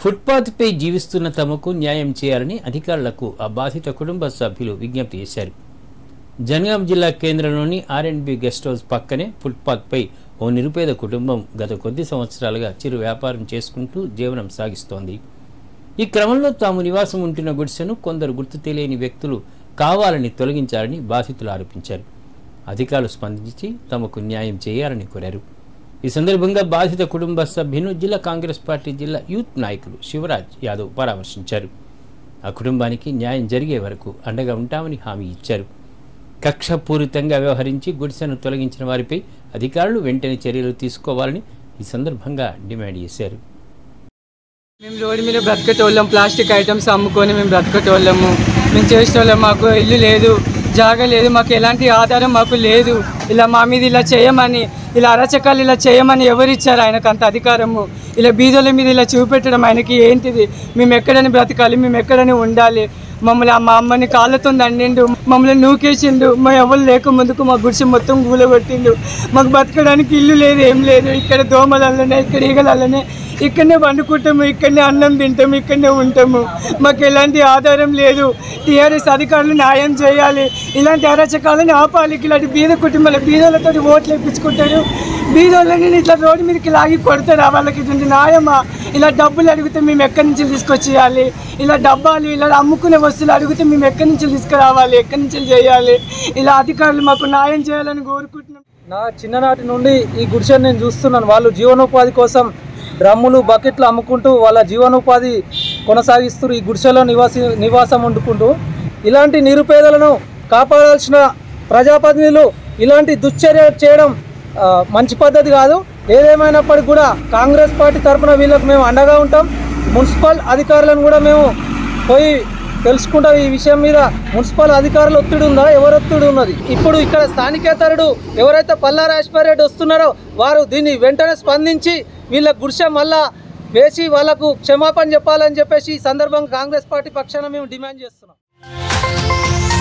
ఫుట్పాత్పై జీవిస్తున్న తమకు న్యాయం చేయాలని అధికారులకు ఆ బాధిత కుటుంబ సభ్యులు విజ్ఞప్తి చేశారు జనగాం జిల్లా కేంద్రంలోని ఆర్ఎండ్బి గెస్ట్ హౌస్ పక్కనే ఫుట్పాత్పై ఓ నిరుపేద కుటుంబం గత కొద్ది సంవత్సరాలుగా చిరు వ్యాపారం చేసుకుంటూ జీవనం సాగిస్తోంది ఈ క్రమంలో తాము నివాసం ఉంటున్న గుడిసెను కొందరు గుర్తు తెలియని వ్యక్తులు కావాలని తొలగించారని బాధితులు ఆరోపించారు అధికారులు స్పందించి తమకు న్యాయం చేయాలని కోరారు ఈ సందర్భంగా బాధిత కుటుంబ సభ్యును జిల్లా కాంగ్రెస్ పార్టీ జిల్లా యూత్ నాయకులు శివరాజ్ యాదవ్ పరామర్శించారు ఆ కుటుంబానికి న్యాయం జరిగే వరకు అండగా ఉంటామని హామీ ఇచ్చారు కక్షపూరితంగా వ్యవహరించి గుడిసెను తొలగించిన వారిపై అధికారులు వెంటనే చర్యలు తీసుకోవాలని ఈ సందర్భంగా డిమాండ్ చేశారు మేము రోడ్డు మీద బ్రతకటోళ్ళం ప్లాస్టిక్ ఐటమ్స్ అమ్ముకొని మేము బ్రతకటోళ్ళము మేము చేసేటోళ్ళం మాకు ఇల్లు లేదు జాగా లేదు మాకు ఎలాంటి ఆధారం మాకు లేదు ఇలా మా మీద ఇలా చేయమని ఇలా అరచకాలు ఇలా చేయమని ఎవరు ఇచ్చారు ఆయనకు అంత అధికారము ఇలా బీదోళ్ళ మీద ఇలా చూపెట్టడం ఆయనకి ఏంటిది మేము ఎక్కడని బ్రతకాలి మేము ఎక్కడని ఉండాలి మమ్మల్ని మా అమ్మని కాళ్ళతో దండిండు మమ్మల్ని నూకేసిండు మా ఎవరు లేక ముందుకు మా గుడిసె మొత్తం కూలగొట్టిండు మాకు బతకడానికి ఇల్లు లేదు ఏం లేదు ఇక్కడ దోమలల్లనే ఇక్కడ ఈగలల్లనే ఇక్కడనే వండుకుంటాము ఇక్కడనే అన్నం తింటాము ఇక్కడనే ఉంటాము మాకు ఎలాంటి ఆధారం లేదు టీఆర్ఎస్ అధికారులు న్యాయం చేయాలి ఇలాంటి అరాచకాలను ఆపాలి ఇలాంటి బీద కుటుంబాలు బీదలతో ఓట్లు వేయించుకుంటారు బీదోళ్ళని ఇట్లా రోడ్డు మీదకి లాగి కొడతారా వాళ్ళకి ఇది న్యాయమా ఇలా డబ్బులు అడిగితే మేము ఎక్కడి నుంచి తీసుకొచ్చేయాలి ఇలా డబ్బాలు ఇలా అమ్ముకునే వస్తువులు అడిగితే మేము ఎక్కడి నుంచి తీసుకురావాలి ఎక్కడి నుంచి చేయాలి ఇలా అధికారులు మాకు న్యాయం చేయాలని కోరుకుంటున్నాం నా చిన్ననాటి నుండి ఈ గుడిసెని నేను చూస్తున్నాను వాళ్ళు జీవనోపాధి కోసం డ్రమ్ములు బకెట్లు అమ్ముకుంటూ వాళ్ళ జీవనోపాధి కొనసాగిస్తూ ఈ గుడిసెలో నివాసి నివాసం వండుకుంటూ ఇలాంటి నిరుపేదలను కాపాడాల్సిన ప్రజాప్రతినిధులు ఇలాంటి దుశ్చర్య చేయడం ఆ, మంచి పద్ధతి కాదు ఏదేమైనప్పటికీ కూడా కాంగ్రెస్ పార్టీ తరఫున వీళ్ళకు మేము అండగా ఉంటాం మున్సిపల్ అధికారులను కూడా మేము పోయి తెలుసుకుంటాం ఈ విషయం మీద మున్సిపల్ అధికారుల ఒత్తిడి ఉందా ఎవరు ఒత్తిడి ఉన్నది ఇప్పుడు ఇక్కడ స్థానికేతరుడు ఎవరైతే పల్లా రెడ్డి వస్తున్నారో వారు దీన్ని వెంటనే స్పందించి వీళ్ళ గుడిసె మళ్ళా వేసి వాళ్ళకు క్షమాపణ చెప్పాలని చెప్పేసి ఈ సందర్భంగా కాంగ్రెస్ పార్టీ పక్షాన మేము డిమాండ్ చేస్తున్నాం